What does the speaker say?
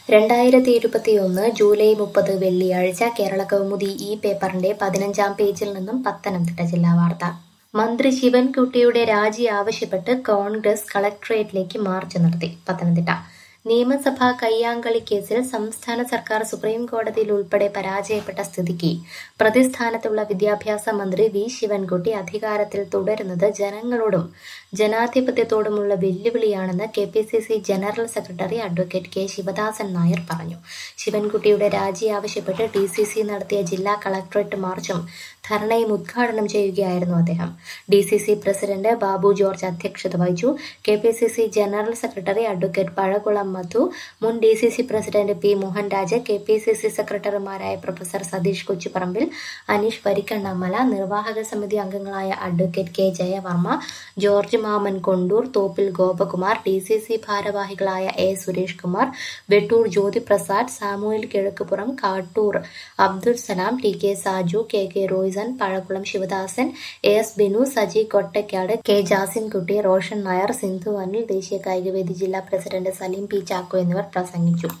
രണ്ടായിരത്തി ഇരുപത്തിയൊന്ന് ജൂലൈ മുപ്പത് വെള്ളിയാഴ്ച കേരള കൗമുദി ഈ പേപ്പറിന്റെ പതിനഞ്ചാം പേജിൽ നിന്നും പത്തനംതിട്ട ജില്ലാ വാർത്ത മന്ത്രി ശിവൻകുട്ടിയുടെ രാജി ആവശ്യപ്പെട്ട് കോൺഗ്രസ് കളക്ടറേറ്റിലേക്ക് മാർച്ച് നടത്തി പത്തനംതിട്ട നിയമസഭാ കയ്യാങ്കളി കേസിൽ സംസ്ഥാന സർക്കാർ സുപ്രീം കോടതിയിൽ ഉൾപ്പെടെ പരാജയപ്പെട്ട സ്ഥിതിക്ക് പ്രതിസ്ഥാനത്തുള്ള വിദ്യാഭ്യാസ മന്ത്രി വി ശിവൻകുട്ടി അധികാരത്തിൽ തുടരുന്നത് ജനങ്ങളോടും ജനാധിപത്യത്തോടുമുള്ള വെല്ലുവിളിയാണെന്ന് K P C C general secretary advocate K Sivadasan Nair പറഞ്ഞു ശിവൻകുട്ടിയുടെ രാജി ആവശ്യപ്പെട്ട് ടി സി സി നടത്തിയ ജില്ലാ കളക്ടറേറ്റ് മാർച്ചും ധർണയും ഉദ്ഘാടനം ചെയ്യുകയായിരുന്നു അദ്ദേഹം D C C president Babu George അധ്യക്ഷത വഹിച്ചു K P C C general secretary advocate Pazhakulam Madhu മുൻ D C C president P Mohanraj K P C C സെക്രട്ടറിമാരായ പ്രൊഫസർ സതീഷ് കൊച്ചുപറമ്പിൽ അനീഷ് വരിക്കണ്ണമല നിർവാഹക സമിതി അംഗങ്ങളായ advocate K Jayavarma George Mammen Kondoor Thoppil Gopakumar D C C ഭാരവാഹികളായ A Suresh Kumar Vettoor Jyothiprasad Samuel Kizhakkupuram Kattoor Abdul Salam T K Saju K K Royson Pazhakulam Sivadasan A S Binu Saji Kottakkad K Jasinkutty Roshan Nair Sindhu Anil ദേശീയ കായികവേദി ജില്ലാ president Saleem P Chacko എന്നിവർ പ്രസംഗിച്ചു